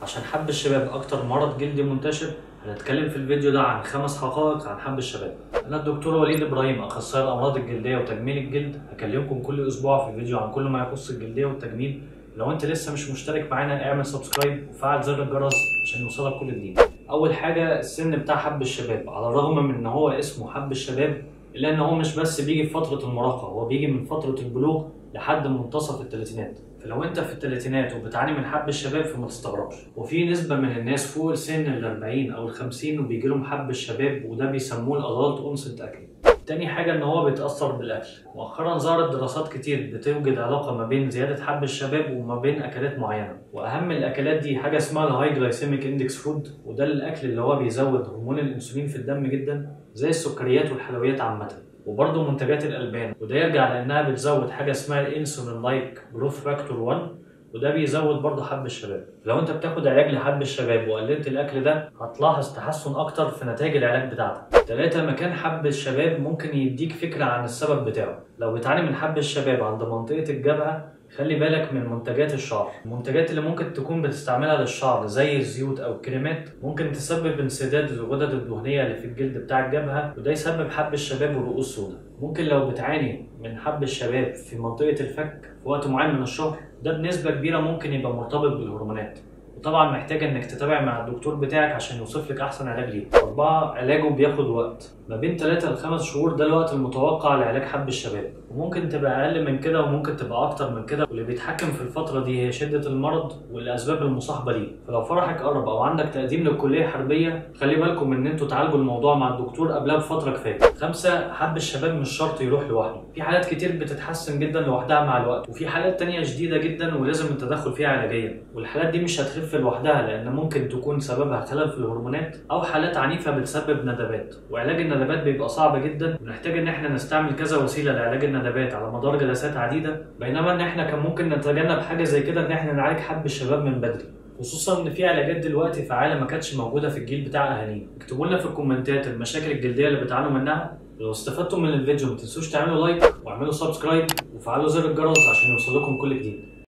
عشان حب الشباب اكتر مرض جلدي منتشر هنتكلم في الفيديو ده عن خمس حقائق عن حب الشباب انا الدكتور وليد ابراهيم اخصائي الامراض الجلديه وتجميل الجلد هكلمكم كل اسبوع في فيديو عن كل ما يخص الجلديه والتجميل لو انت لسه مش مشترك معانا اعمل سبسكرايب وفعل زر الجرس عشان يوصلك كل جديد اول حاجه السن بتاع حب الشباب على الرغم من ان هو اسمه حب الشباب الا ان هو مش بس بيجي في فتره المراهقه هو بيجي من فتره البلوغ لحد منتصف الثلاثينات فلو انت في الثلاثينات وبتعاني من حب الشباب فما تستغربش وفي نسبه من الناس فوق سن ال 40 او ال 50 وبيجي لهم حب الشباب وده بيسموه الادلت اونست اكل تاني حاجة إن هو بيتأثر بالأكل، مؤخرا ظهرت دراسات كتير بتوجد علاقة ما بين زيادة حب الشباب وما بين أكلات معينة، وأهم الأكلات دي حاجة اسمها الهاي جلايسيميك اندكس فود وده الأكل اللي هو بيزود هرمون الأنسولين في الدم جدا زي السكريات والحلويات عامة، وبرضه منتجات الألبان وده يرجع لأنها بتزود حاجة اسمها الانسولين لايك جروث فاكتور 1 وده بيزود برضه حب الشباب لو انت بتاخد علاج لحب الشباب وقللت الاكل ده هتلاحظ تحسن اكتر في نتائج العلاج بتاعتك ثلاثة مكان حب الشباب ممكن يديك فكرة عن السبب بتاعه لو بتعاني من حب الشباب عند منطقة الجبهة خلي بالك من منتجات الشعر المنتجات اللي ممكن تكون بتستعملها للشعر زي الزيوت او الكريمات ممكن تسبب انسداد الغدد الدهنيه اللي في الجلد بتاع الجبهه وده يسبب حب الشباب ورؤوس سوداء ممكن لو بتعاني من حب الشباب في منطقه الفك في وقت معين من الشهر ده بنسبه كبيره ممكن يبقى مرتبط بالهرمونات وطبعا محتاج انك تتابع مع الدكتور بتاعك عشان يوصف لك احسن علاج ليك. أربعة علاجه بياخد وقت ما بين 3 ل 5 شهور ده الوقت المتوقع لعلاج حب الشباب وممكن تبقى اقل من كده وممكن تبقى اكتر من كده واللي بيتحكم في الفترة دي هي شدة المرض والاسباب المصاحبة ليه فلو فرحك قرب او عندك تقديم للكلية حربية خلي بالكم ان انتوا تعالجوا الموضوع مع الدكتور قبلها بفترة كفاية. خمسة حب الشباب مش شرط يروح لوحده في حالات كتير بتتحسن جدا لوحدها مع الوقت وفي حالات تانية شديدة جدا ولازم التدخل فيها علاجيا والحالات دي مش هتخف لوحدها لان ممكن تكون سببها خلل في الهرمونات او حالات عنيفة بتسبب ندبات وعلاج الندبات بيبقى صعب جدا ونحتاج ان احنا نستعمل كذا وسيله لعلاج الندبات على مدار جلسات عديده بينما ان احنا كان ممكن نتجنب حاجه زي كده ان احنا نعالج حب الشباب من بدري خصوصا ان في علاجات دلوقتي فعاله ما كانتش موجوده في الجيل بتاع اهالينا اكتبوا لنا في الكومنتات المشاكل الجلديه اللي بتعانوا منها لو استفدتم من الفيديو ما تنسوش تعملوا لايك واعملوا سبسكرايب وفعلوا زر الجرس عشان يوصل لكم كل جديد